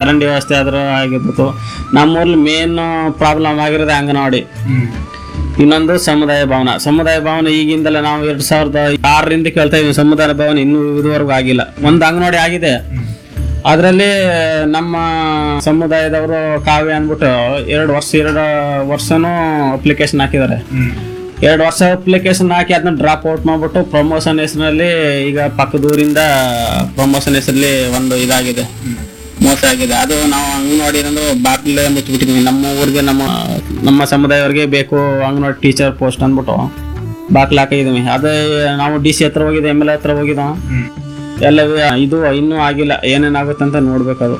ಚರಂಡಿ ವ್ಯವಸ್ಥೆ ಆದ್ರೂ ಆಗಿರ್ಬೋದು ನಮ್ಮೂರಲ್ಲಿ ಮೇನ್ ಪ್ರಾಬ್ಲಮ್ ಆಗಿರೋದು ಅಂಗನವಾಡಿ ಇನ್ನೊಂದು ಸಮುದಾಯ ಭವನ ಸಮುದಾಯ ಭವನ ಈಗಿಂದಲೇ ನಾವು ಎರಡ್ ಸಾವಿರದ ಆರರಿಂದ ಕೇಳ್ತಾ ಇದೀವಿ ಸಮುದಾಯ ಭವನ ಇನ್ನೂ ಇದುವರೆಗೂ ಆಗಿಲ್ಲ ಒಂದು ಅಂಗನವಾಡಿ ಆಗಿದೆ ಅದರಲ್ಲಿ ನಮ್ಮ ಸಮುದಾಯದವರು ಕಾವ್ಯ ಅಂದ್ಬಿಟ್ಟು ಎರಡು ವರ್ಷ ಎರಡು ವರ್ಷನೂ ಅಪ್ಲಿಕೇಶನ್ ಹಾಕಿದ್ದಾರೆ ಎರಡು ವರ್ಷ ಅಪ್ಲಿಕೇಶನ್ ಹಾಕಿ ಅದನ್ನ ಡ್ರಾಪ್ ಔಟ್ ಮಾಡ್ಬಿಟ್ಟು ಪ್ರಮೋಷನ್ ಹೆಸರಿನಲ್ಲಿ ಈಗ ಪಕ್ಕದೂರಿಂದ ಪ್ರಮೋಷನ್ ಹೆಸರಲ್ಲಿ ಒಂದು ಇದಾಗಿದೆ ಮೋಸ ಆಗಿದೆ ಅದು ನಾವು ಅಂಗನವಾಡಿ ಅಂದ್ರೆ ಬಾಗಿಲೇ ಮುಚ್ಚಿಬಿಟ್ಟಿದ್ವಿ ನಮ್ಮ ಊರಿಗೆ ನಮ್ಮ ನಮ್ಮ ಸಮುದಾಯವ್ರಿಗೆ ಬೇಕು ಅಂಗನವಾಡಿ ಟೀಚರ್ ಪೋಸ್ಟ್ ಅಂದ್ಬಿಟ್ಟು ಬಾಗ್ಲು ಹಾಕಿದ್ವಿ ಅದೇ ನಾವು ಡಿ ಸಿ ಹತ್ರ ಹೋಗಿದ್ದೆ ಎಮ್ ಎಲ್ ಎ ಹತ್ರ ಹೋಗಿದ್ದ ಎಲ್ಲ ಇದು ಇನ್ನೂ ಆಗಿಲ್ಲ ಏನೇನಾಗುತ್ತೆ ಅಂತ ನೋಡ್ಬೇಕದು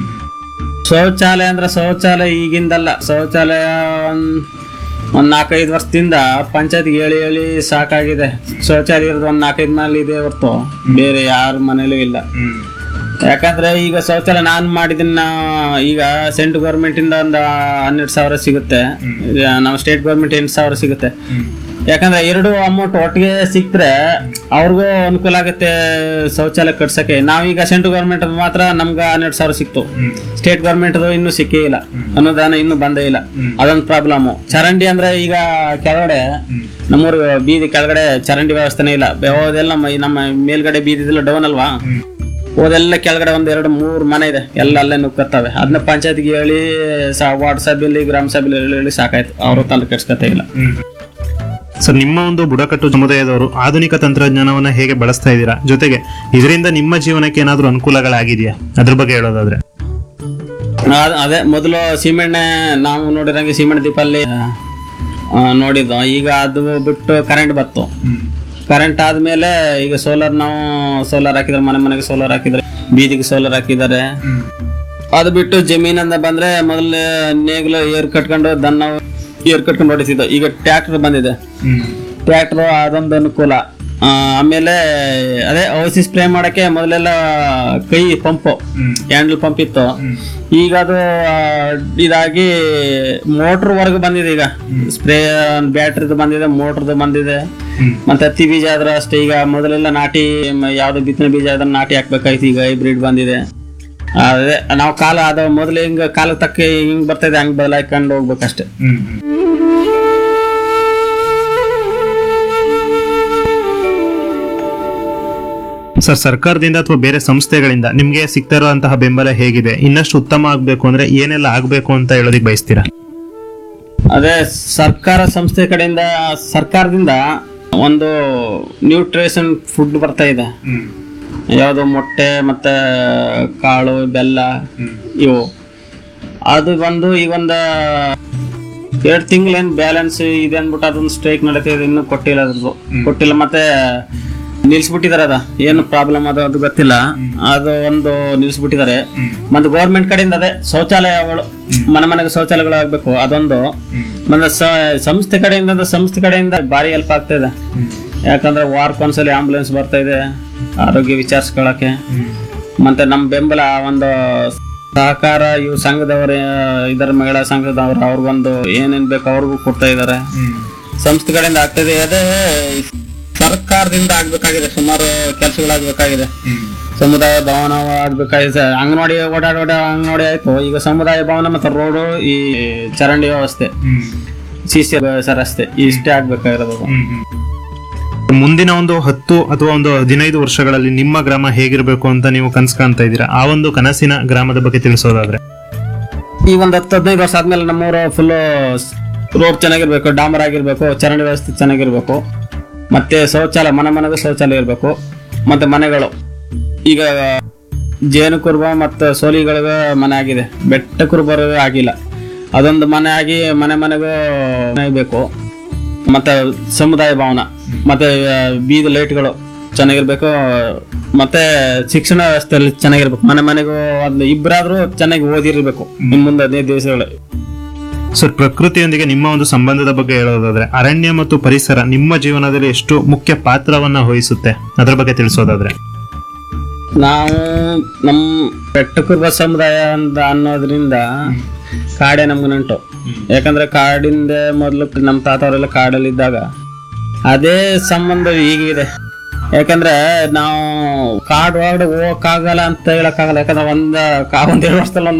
ಶೌಚಾಲಯ ಅಂದ್ರೆ ಶೌಚಾಲಯ ಈಗಿಂದಲ್ಲ ಶೌಚಾಲಯ ಒಂದ್ ಒಂದ್ ನಾಲ್ಕೈದು ವರ್ಷದಿಂದ ಪಂಚಾಯತ್ಗೆ ಹೇಳಿ ಹೇಳಿ ಸಾಕಾಗಿದೆ ಶೌಚಾಲಯ ಇರೋದು ಒಂದ್ ನಾಲ್ಕೈದು ಮನೇಲಿ ಇದೆ ಹೊರ್ತು ಬೇರೆ ಯಾರ ಮನೇಲೂ ಇಲ್ಲ ಯಾಕಂದ್ರೆ ಈಗ ಶೌಚಾಲಯ ನಾನು ಮಾಡಿದಿನ ಈಗ ಸೆಂಟ್ರಲ್ ಗೌರ್ಮೆಂಟ್ ಇಂದ ಒಂದು ಹನ್ನೆರಡು ಸಾವಿರ ಸಿಗುತ್ತೆ ಈಗ ನಮ್ಮ ಸ್ಟೇಟ್ ಗೌರ್ಮೆಂಟ್ ಎಂಟು ಸಾವಿರ ಸಿಗುತ್ತೆ ಯಾಕಂದ್ರೆ ಎರಡು ಅಮೌಂಟ್ ಒಟ್ಟಿಗೆ ಸಿಕ್ತ್ರೆ ಅವ್ರಿಗೂ ಅನುಕೂಲ ಆಗುತ್ತೆ ಶೌಚಾಲಯ ಕಟ್ಸಕ್ಕೆ ನಾವೀಗ ಸೆಂಟ್ರಲ್ ಗೌರ್ಮೆಂಟ್ ಮಾತ್ರ ನಮ್ಗೆ ಹನ್ನೆರಡು ಸಾವಿರ ಸಿಕ್ತು ಸ್ಟೇಟ್ ಗೌರ್ಮೆಂಟ್ ಇನ್ನೂ ಸಿಕ್ಕೇ ಇಲ್ಲ ಅನುದಾನ ಇನ್ನೂ ಬಂದೇ ಇಲ್ಲ ಅದೊಂದು ಪ್ರಾಬ್ಲಮ್ ಚರಂಡಿ ಅಂದ್ರೆ ಈಗ ಕೆಳಗಡೆ ನಮ್ಮೂರು ಬೀದಿ ಕೆಳಗಡೆ ಚರಂಡಿ ವ್ಯವಸ್ಥೆನೇ ಇಲ್ಲ ಯಾವುದೆಲ್ಲ ಮ- ನಮ್ಮ ಮೇಲ್ಗಡೆ ಬೀದಿ ಡೌನ್ ಅಲ್ವಾ ಹೋದೆಲ್ಲ ಕೆಳಗಡೆ ಒಂದ್ ಎರಡು ಮೂರು ಮನೆ ಇದೆ ಎಲ್ಲ ಅಲ್ಲೇ ನುಕ್ಕತ್ತವೆ ಅದನ್ನ ಪಂಚಾಯತ್ಗೆ ಹೇಳಿ ವಾರ್ಡ್ ಸಭೆಯಲ್ಲಿ ಗ್ರಾಮ ಸಭೆಯಲ್ಲಿ ಹೇಳಿ ಹೇಳಿ ಸಾಕಾಯ್ತು ಅವರು ತಲೆ ಕೆಡ್ಸ್ಕೊತಾ ಇಲ್ಲ ಸರ್ ನಿಮ್ಮ ಒಂದು ಬುಡಕಟ್ಟು ಸಮುದಾಯದವರು ಆಧುನಿಕ ತಂತ್ರಜ್ಞಾನವನ್ನ ಹೇಗೆ ಬಳಸ್ತಾ ಇದ್ದೀರಾ ಜೊತೆಗೆ ಇದರಿಂದ ನಿಮ್ಮ ಜೀವನಕ್ಕೆ ಏನಾದರೂ ಅನುಕೂಲಗಳಾಗಿದೆಯಾ ಅದ್ರ ಬಗ್ಗೆ ಹೇಳೋದಾದ್ರೆ ಅದ್- ಅದೇ ಮೊದಲು ಸೀಮೆಣ್ಣೆ ನಾವು ನೋಡಿರಂಗೆ ಸೀಮೆಣ್ಣೆ ದೀಪಲ್ಲಿ ಆ, ನೋಡಿದ್ದು ಈಗ ಅದು ಬಿಟ್ಟು ಕರೆಂಟ್ ಬತ್ತು ಕರೆಂಟ್ ಆದ್ಮೇಲೆ ಈಗ ಸೋಲಾರ್ ನಾವು ಸೋಲಾರ್ ಹಾಕಿದ್ರೆ ಮನೆ ಮನೆಗೆ ಸೋಲಾರ್ ಹಾಕಿದ್ರೆ ಬೀದಿಗೆ ಸೋಲಾರ್ ಹಾಕಿದ್ದಾರೆ ಅದು ಬಿಟ್ಟು ಜಮೀನಿಂದ ಬಂದ್ರೆ ಮೊದಲು ನೇಗ್ಲು ಏರ್ ಕಟ್ಕೊಂಡು ದನ್ನ ಏರ್ ಕಟ್ಕೊಂಡು ಹೊಡಿತಿದ್ದು ಈಗ ಟ್ರ್ಯಾಕ್ಟರ್ ಬಂದಿದೆ ಟ್ರ್ಯಾಕ್ಟರ್ ಅದೊಂದು ಅನುಕೂಲ ಆ, ಆಮೇಲೆ ಅದೇ ಔಷಧಿ ಸ್ಪ್ರೇ ಮಾಡಕ್ಕೆ ಮೊದಲೆಲ್ಲ ಕೈ ಪಂಪು ಹ್ಯಾಂಡಲ್ ಪಂಪ್ ಇತ್ತು ಈಗ ಅದು ಆ, ಇದಾಗಿ ಮೋಟ್ರ್ ವರ್ಗ ಬಂದಿದೆ ಈಗ ಸ್ಪ್ರೇ ಬ್ಯಾಟ್ರಿದು ಬಂದಿದೆ ಮೋಟ್ರದ್ದು ಬಂದಿದೆ ಮತ್ತೆ ಹತ್ತಿ ಬೀಜ ಆದ್ರೆ ಅಷ್ಟೇ ಈಗ ಮೊದಲೆಲ್ಲ ನಾಟಿ ಮ- ಯಾವ್ದು ಬಿತ್ತನೆ ಬೀಜ ಆದ್ರೆ ನಾಟಿ ಹಾಕ್ಬೇಕಾಯ್ತು ಈಗ ಹೈಬ್ರಿಡ್ ಬಂದಿದೆ ಅದೇ ನಾವು ಕಾಲ ಅದು ಮೊದಲು ಹಿಂಗ ಕಾಲ ತಕ್ಕ ಹಿಂಗ್ ಬರ್ತಾ ಇದೆ ಹಂಗ್ ಬದಲಾಯ್ಕೊಂಡು ಹೋಗ್ಬೇಕಷ್ಟೇ ಸರ್ ಸರ್ಕಾರದಿಂದ ಅಥವಾ ಬೇರೆ ಸಂಸ್ಥೆಗಳಿಂದ ನಿಮ್ಗೆ ಸಿಗ್ತಾ ಇರುವಂತಹ ಬೆಂಬಲ ಹೇಗಿದೆ ಇನ್ನಷ್ಟು ಉತ್ತಮ ಆಗ್ಬೇಕು ಅಂದ್ರೆ ಏನೆಲ್ಲ ಆಗ್ಬೇಕು ಅಂತ ಹೇಳೋದಿಕ್ ಬಯಸ್ತೀರಾ ಅದೇ ಸರ್ಕಾರ ಸಂಸ್ಥೆ ಕಡೆಯಿಂದ ಸರ್ಕಾರದಿಂದ ಒಂದು ನ್ಯೂಟ್ರಿಷನ್ ಫುಡ್ ಬರ್ತಾ ಇದೆ ಯಾವುದು ಮೊಟ್ಟೆ ಮತ್ತೆ ಕಾಳು ಬೆಲ್ಲ ಇವು ಅದು ಬಂದು ಈಗ ಒಂದು ಎರಡು ತಿಂಗಳೇನು ಬ್ಯಾಲೆನ್ಸ್ ಇದೆ ಅಂದ್ಬಿಟ್ಟು ಅದೊಂದು ಸ್ಟ್ರೈಕ್ ನಡೀತಿದೆ ಇನ್ನೂ ಕೊಟ್ಟಿಲ್ಲ ಅದ್ರದ್ದು ಕೊಟ್ಟಿಲ್ಲ ಮತ್ತೆ ನಿಲ್ಸ್ಬಿಟ್ಟಿದ್ದಾರೆ ಅದ ಏನು ಪ್ರಾಬ್ಲಮ್ ಅದು ಅದು ಗೊತ್ತಿಲ್ಲ ಅದು ಒಂದು ನಿಲ್ಸ್ಬಿಟ್ಟಿದ್ದಾರೆ ಮತ್ತೆ ಗೌರ್ಮೆಂಟ್ ಕಡೆಯಿಂದ ಅದೇ ಶೌಚಾಲಯಗಳು ಮನೆ ಮನೆಗೆ ಶೌಚಾಲಯಗಳು ಆಗ್ಬೇಕು ಅದೊಂದು ಮತ್ತೆ ಸ- ಸಂಸ್ಥೆ ಕಡೆಯಿಂದ ಅಂದ್ರೆ ಸಂಸ್ಥೆ ಕಡೆಯಿಂದ ಭಾರಿ ಹೆಲ್ಪ್ ಆಗ್ತಾ ಇದೆ ಯಾಕಂದ್ರೆ ವಾರಕ್ಕೊಂದ್ಸಲಿ ಆಂಬುಲೆನ್ಸ್ ಬರ್ತಾ ಇದೆ ಆರೋಗ್ಯ ವಿಚಾರಿಸ್ಕೊಳಕ್ಕೆ ಮತ್ತೆ ನಮ್ಮ ಬೆಂಬಲ ಒಂದು ಸಹಕಾರ ಇವು ಸಂಘದವರು ಇದರ ಮಹಿಳಾ ಸಂಘದವರು ಅವ್ರಿಗೊಂದು ಏನೇನ್ ಬೇಕು ಅವ್ರಿಗೂ ಕೊಡ್ತಾ ಇದ್ದಾರೆ ಸಂಸ್ಥೆ ಕಡೆಯಿಂದ ಆಗ್ತದೆ ಅದೇ ಸರ್ಕಾರದಿಂದ ಆಗ್ಬೇಕಾಗಿದೆ ಸುಮಾರು ಕೆಲಸಗಳಾಗಬೇಕಾಗಿದೆ ಸಮುದಾಯ ಭವನ ಆಗ್ಬೇಕಾಗಿದೆ ಅಂಗನವಾಡಿ ಓಡಾಡ ಓಡಾಡ ಅಂಗನವಾಡಿ ಆಯ್ತು ಈಗ ಸಮುದಾಯ ಭವನ ಮತ್ತೆ ರೋಡು ಈ ಚರಂಡಿ ವ್ಯವಸ್ಥೆ ಸಿ ಸಿ ರಸ್ತೆ ಇಷ್ಟೇ ಆಗ್ಬೇಕಾಗಿರೋದು ಮುಂದಿನ ಒಂದು ಹತ್ತು ಅಥವಾ ಒಂದು ಹದಿನೈದು ವರ್ಷಗಳಲ್ಲಿ ನಿಮ್ಮ ಗ್ರಾಮ ಹೇಗಿರಬೇಕು ಅಂತ ನೀವು ಕನ್ಸ್ ಕಾಣ್ತಾ ಇದ್ದೀರಾ ಆ ಒಂದು ಕನಸಿನ ಗ್ರಾಮದ ಬಗ್ಗೆ ತಿಳಿಸೋದಾದ್ರೆ ಈ ಒಂದು ಹತ್ತು ಹದಿನೈದು ವರ್ಷ ಆದ್ಮೇಲೆ ನಮ್ಮೂರು ಫುಲ್ ರೋಡ್ ಚೆನ್ನಾಗಿರ್ಬೇಕು ಡಾಮರ್ ಆಗಿರ್ಬೇಕು ಚರಂಡಿ ವ್ಯವಸ್ಥೆ ಚೆನ್ನಾಗಿರ್ಬೇಕು ಮತ್ತೆ ಶೌಚಾಲಯ ಮನೆ ಮನೆಗೆ ಶೌಚಾಲಯ ಇರಬೇಕು ಮತ್ತೆ ಮನೆಗಳು ಈಗ ಜೇನು ಕುರುಬ ಮತ್ತು ಸೋಲಿಗಳಿಗೆ ಮನೆ ಆಗಿದೆ ಬೆಟ್ಟ ಕುರುಬರು ಆಗಿಲ್ಲ ಅದೊಂದು ಮನೆ ಆಗಿ ಮನೆ ಮನೆಗೂ ಮನೆ ಬೇಕು ಮತ್ತೆ ಸಮುದಾಯ ಭವನ ಮತ್ತೆ ಆ, ಬೀದಿ ಲೈಟ್ಗಳು ಚೆನ್ನಾಗಿರ್ಬೇಕು ಮತ್ತೆ ಶಿಕ್ಷಣ ವ್ಯವಸ್ಥೆಯಲ್ಲಿ ಚೆನ್ನಾಗಿರ್ಬೇಕು ಮನೆ ಮನೆಗೂ ಒಂದು ಇಬ್ಬರಾದ್ರೂ ಚೆನ್ನಾಗಿ ಓದಿರ್ಬೇಕು ಇನ್ನು ಮುಂದೆ ಹದಿನೈದು ದಿವಸಗಳು ಸರ್ ಪ್ರಕೃತಿಯೊಂದಿಗೆ ನಿಮ್ಮ ಒಂದು ಸಂಬಂಧದ ಬಗ್ಗೆ ಹೇಳೋದಾದ್ರೆ ಅರಣ್ಯ ಮತ್ತು ಪರಿಸರ ನಿಮ್ಮ ಜೀವನದಲ್ಲಿ ಎಷ್ಟು ಮುಖ್ಯ ಪಾತ್ರವನ್ನ ವಹಿಸುತ್ತೆ ಅದ್ರ ಬಗ್ಗೆ ತಿಳಿಸೋದಾದ್ರೆ ನಾವು ನಮ್ಮ ಬೆಟ್ಟಕುರ್ಬ ಸಮುದಾಯ ಅಂತ ಅನ್ನೋದ್ರಿಂದ ಕಾಡೇ ನಮ್ಗೆ ನಂಟು ಯಾಕಂದ್ರೆ ಕಾಡಿಂದ ಮೊದಲು ನಮ್ಮ ತಾತವರೆಲ್ಲ ಕಾಡಲ್ಲಿದ್ದಾಗ ಅದೇ ಸಂಬಂಧ ಈಗಿದೆ ಯಾಕಂದ್ರೆ ನಾವು ಕಾಡು ಒಳಗಡೆ ಹೋಗಕ್ಕಾಗಲ್ಲ ಅಂತ ಹೇಳಕ್ಕಾಗಲ್ಲ ಯಾಕಂದ್ರೆ ಒಂದ್ ಒಂದ್ ಎರಡು ವರ್ಷದಲ್ಲಿ ಒಂದ್